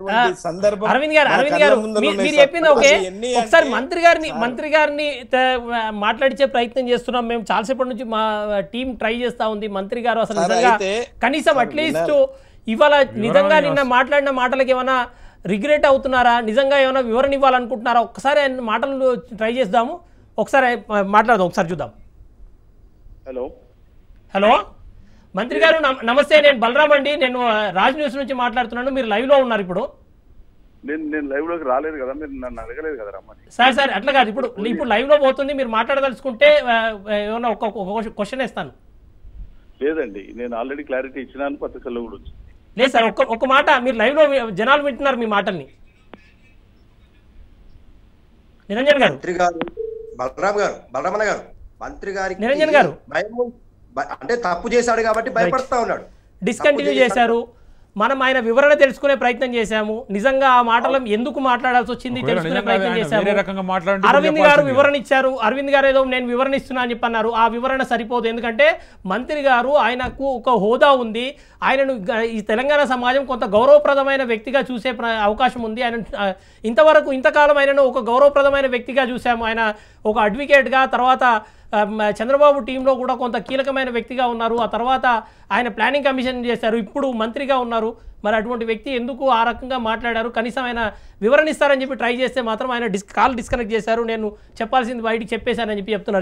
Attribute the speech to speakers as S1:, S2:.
S1: ఇటువంటి సందర్భం
S2: అరవింద్ గారు
S1: మన
S2: అరవింద్
S1: కళ్ళ
S2: గారు
S1: ముందర
S2: మీ-
S1: ఉన్నాయి
S2: మీరు
S1: సార్.
S2: చెప్పింది ఓకే
S1: అసలు ఎన్ని
S2: ఒకసారి
S1: అంటే-
S2: మంత్రి గారిని మంత్రి గారిని త- మాట్లాడించే ప్రయత్నం చేస్తున్నాం మేము చాలాసేపటి నుంచి మా టీం ట్రై చేస్తా ఉంది మంత్రి గారు అసలు
S1: సార్,
S2: నిజంగా
S1: అయితే-
S2: కనీసం
S1: సార్,
S2: అట్లీస్ట్ ఇవాళ నిజంగా నిన్న మాట్లాడిన మాటలకి ఏమైనా రిగ్రెట్ అవుతున్నారా నిజంగా ఏమైనా వివరణ ఇవ్వాలనుకుంటున్నారా ఒక్కసారి ఆయన మాటలు ట్రై చేద్దాము ఒకసారి ఆ, మాట్లాడదాం ఒకసారి చూద్దాం
S3: హలో
S2: హలో మంత్రి గారు నమ- నమస్తే నేను బలరామ్ అండి నేను ఆ, రాజ్ న్యూస్ నుంచి మాట్లాడుతున్నాను మీరు లైవ్ లో ఉన్నారు ఇప్పుడు
S3: నేను నేను లైవ్ లోకి రాలేదు కదా మీరు నన్ను అడగలేదు కదా రమ్మని
S2: సార్ సార్ అట్లా కాదు ఇప్పుడు ఇప్పుడు లైవ్ లో పోతుంది మీరు మాట్లాడదలుచుకుంటే ఆ, ఏమన్నా ఒక క్వశ్చన్ ఇస్తాను
S3: లేదండి నేను ఆల్రెడీ క్లారిటీ ఇచ్చినాను పత్రికల్లో కూడా వచ్చింది
S2: లేదు సార్ ఒక్క ఒక్క మాట మీరు లైవ్ లో వి- జనాలు వింటున్నారు మీ మాటల్ని నిరంజన్ గారు
S4: మంత్రి గారు బలరాం గారు బలరామన్న గారు మంత్రి గారికి
S2: నిరంజన్ గారు.
S4: భయం భ- అంటే తప్పు చేశాడు కాబట్టి భయపడతా ఉన్నాడు
S2: డిస్కంటిన్యూ
S4: తప్పు
S2: చేశారు మనం ఆయన వివరణ తెలుసుకునే ప్రయత్నం చేశాము నిజంగా ఆ మాటలు ఎందుకు మాట్లాడాల్సి వచ్చింది
S5: ఒకవేళ
S2: తెలుసుకునే
S5: నిజంగా
S2: ప్రయత్నం
S5: ఆయన
S2: చేశాము
S5: వేరే రకంగా మాట్లాడింటే
S2: అరవింద్
S5: ఇప్పుడు
S2: గారు
S5: చెప్పాల్సింది
S2: వివరణ ఇచ్చారు అరవింద్ గారు ఏదో నేను వివరణ ఇస్తున్నా అని చెప్పన్నారు ఆ వివరణ సరిపోదు ఎందుకంటే మంత్రి గారు ఆయనకు ఒక హోదా ఉంది ఆయనను గ- ఈ తెలంగాణ సమాజం కొంత గౌరవప్రదమైన వ్యక్తిగా చూసే ప్ర- అవకాశం ఉంది ఆయన ఆ, ఇంతవరకు ఇంతకాలం ఆయనను ఒక గౌరవప్రదమైన వ్యక్తిగా చూసాము ఆయన ఒక అడ్వకేట్గా తర్వాత ఆ, మ- చంద్రబాబు టీంలో కూడా కొంత కీలకమైన వ్యక్తిగా ఉన్నారు ఆ తర్వాత ఆయన ప్లానింగ్ కమిషన్ చేశారు ఇప్పుడు మంత్రిగా ఉన్నారు మరి అటువంటి వ్యక్తి ఎందుకు ఆ రకంగా మాట్లాడారు కనీసం ఆయన వివరణ ఇస్తారని చెప్పి ట్రై చేస్తే మాత్రం ఆయన డిస్ కాల్ డిస్కనెక్ట్ చేశారు నేను చెప్పాల్సింది బయటికి చెప్పేశానని చెప్పి చెప్తున్నారు